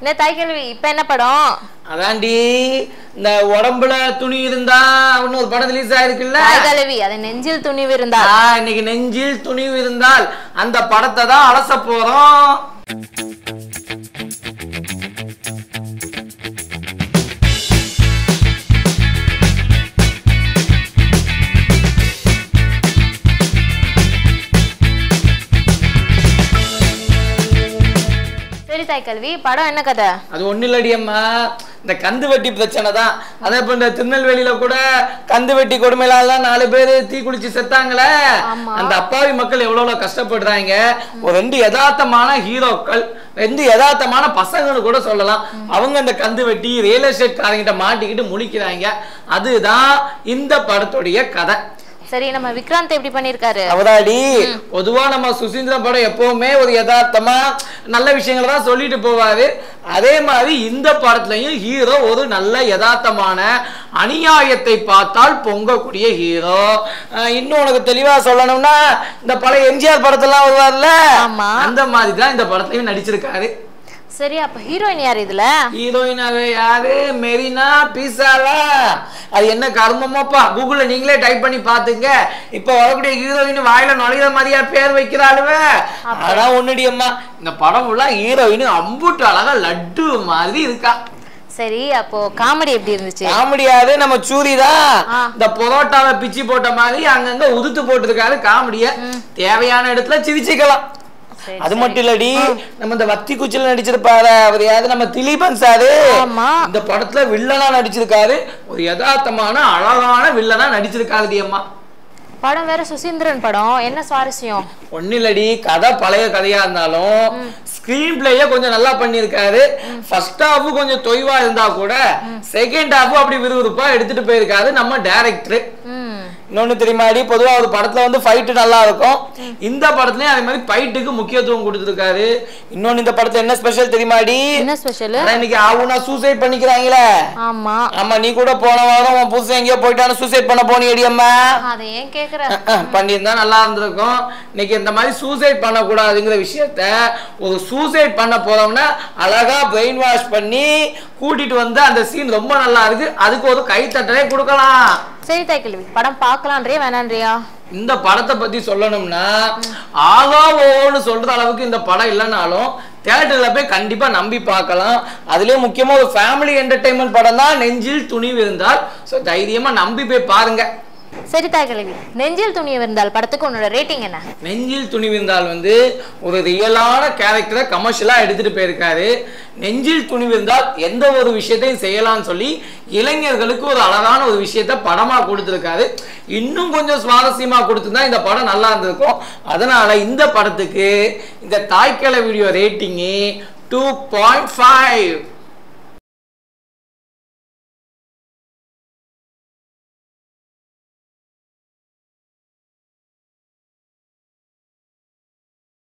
இந்த தாய்க்கல்வி இப்ப என்ன படம் அதாண்டி இந்த உடம்புல துணி இருந்தா இன்னொரு படம் ரிலீஸ் ஆயிருக்குல்ல தாய்க்கல்வி அது நெஞ்சில் துணிவு இருந்தா ஆ, இன்னைக்கு நெஞ்சில் துணிவு இருந்தால் அந்த படத்தை தான் அலச போறோம் சரி தாய்க்கல்வி படம் என்ன கதை அது ஒண்ணு இல்லடி அம்மா இந்த கந்து வெட்டி பிரச்சனை தான் அதே இப்ப இந்த திருநெல்வேலியில கூட கந்து வெட்டி கொடுமையில நாலு பேர் தீ குளிச்சு செத்தாங்களே ஆமா. அந்த அப்பாவி மக்கள் எவ்வளவு கஷ்டப்படுறாங்க ஒரு ரெண்டு யதார்த்தமான ஹீரோக்கள் ரெண்டு யதார்த்தமான பசங்கன்னு கூட சொல்லலாம் அவங்க அந்த கந்து வெட்டி ரியல் எஸ்டேட் காரங்கிட்ட மாட்டிக்கிட்டு முழிக்கிறாங்க அதுதான் இந்த படத்துடைய கதை சரி நம்ம விக்ராந்த் எப்படி பண்ணிருக்காரு அவதாடி பொதுவா நம்ம சுசீந்திர படம் எப்பவுமே ஒரு யதார்த்தமா நல்ல விஷயங்களை தான் சொல்லிட்டு போவாரு அதே மாதிரி இந்த படத்துலயும் ஹீரோ ஒரு நல்ல யதார்த்தமான அநியாயத்தை பார்த்தால் பொங்கக்கூடிய ஹீரோ அஹ் இன்னும் உனக்கு தெளிவா சொல்லணும்னா இந்த பழைய எம்ஜிஆர் படத்தெல்லாம் வருவார்ல ஆமா. அந்த மாதிரி தான் இந்த படத்துலயும் நடிச்சிருக்காரு சரி அப்ப ஹீரோயின் யார் இதுல ஹீரோயின் அது யாரு மெரினா பீசாலா அது என்ன கர்மமாப்பா கூகுள்ல நீங்களே டைப் பண்ணி பாத்துங்க இப்ப வரக்கூடிய ஹீரோயின் வாயில நுழையிற மாதிரியா பேர் வைக்கிறாளுவே ஆனா ஒண்ணுடி அம்மா இந்த படம் ஃபுல்லா ஹீரோயின் அம்புட்டு அழகா லட்டு மாதிரி இருக்கா சரி அப்போ காமெடி எப்படி இருந்துச்சு காமெடியாது நம்ம சூரி தான் ஆ. இந்த பொரோட்டாவை பிச்சு போட்ட மாதிரி அங்கங்க உதுத்து போட்டிருக்காரு காமெடிய தேவையான இடத்துல சிரிச்சுக்கலாம் சரி, அது மட்டும் இல்லடி நம்ம இந்த வத்தி குச்சில நடிச்சிருப்பாரு அவர் யாரு நம்ம திலீபன் சாரு ஆமா. இந்த படத்துல வில்லனா நடிச்சிருக்காரு ஒரு யதார்த்தமான அழகான வில்லனா நடிச்சிருக்காரு அம்மா படம் வேற சுசீந்திரன் படம் என்ன சுவாரஸ்யம் ஒன்னும் இல்லடி கதை பழைய கதையா இருந்தாலும் ஸ்கிரீன் பிளேயே கொஞ்சம் நல்லா பண்ணியிருக்காரு ஃபர்ஸ்ட் ஹாஃப் கொஞ்சம் தொய்வா இருந்தா கூட செகண்ட் ஹாஃப் அப்படி விறுவிறுப்பா எடுத்துட்டு போயிருக்காரு நம்ம டைரக்டர் ம் இன்னொன்னு தெரியுமாடி பொதுவா ஒரு படத்துல வந்து ஃபைட்டு நல்லா இருக்கும் இந்த படத்துலயும் அதே மாதிரி ஃபைட்டுக்கு முக்கியத்துவம் கொடுத்துருக்காரு இன்னொன்னு இந்த படத்துல என்ன ஸ்பெஷல் தெரியுமாடி என்ன ஸ்பெஷல் அதான் இன்னைக்கு ஆவுனா சூசைட் பண்ணிக்கிறாங்களே ஆமா ஆமா நீ கூட போன வாரம் உன் புதுசு எங்கேயோ போயிட்டான்னு சூசைட் பண்ண போனியடி அம்மா அதை ஏன் கேக்குற அஹ், பண்ணியிருந்தா நல்லா இருந்திருக்கும் இன்னைக்கு இந்த மாதிரி சூசைட் பண்ணக்கூடாதுங்கிற விஷயத்த ஒரு சூசைட் பண்ண போறோம்னா அழகா பிரெயின் வாஷ் பண்ணி கூட்டிட்டு வந்து அந்த சீன் ரொம்ப நல்லா இருக்கு அதுக்கு ஒரு கைத்தட்டலே கொடுக்கலாம் சரி தாய்க்கல்வி படம் பார்க்கலான்றியா வேணான்றியா இந்த படத்தை பத்தி சொல்லணும்னா ஆகா ஓன்னு சொல்ற அளவுக்கு இந்த படம் இல்லைனாலும் தியேட்டர்ல போய் கண்டிப்பா நம்பி பார்க்கலாம் அதுலயும் முக்கியமா ஒரு ஃபேமிலி என்டர்டைன்மெண்ட் படம் தான் நெஞ்சில் துணிவு இருந்தால் ஸோ தைரியமா நம்பி போய் பாருங்க சரி தாய்க்கல்வி நெஞ்சில் துணிய இருந்தால் படத்துக்கு உன்னோட ரேட்டிங் என்ன நெஞ்சில் துணிவிருந்தால் வந்து ஒரு ரியலான கேரக்டரை கமர்ஷியலாக எடுத்துட்டு போயிருக்காரு நெஞ்சில் துணிவிருந்தால் எந்த ஒரு விஷயத்தையும் செய்யலாம்னு சொல்லி இளைஞர்களுக்கு ஒரு அழகான ஒரு விஷயத்த படமா கொடுத்துருக்காரு இன்னும் கொஞ்சம் சுவாரஸ்யமா கொடுத்துருந்தா இந்த படம் நல்லா இருந்திருக்கும் அதனால இந்த படத்துக்கு இந்த தாய்க்கிழ video rating two point five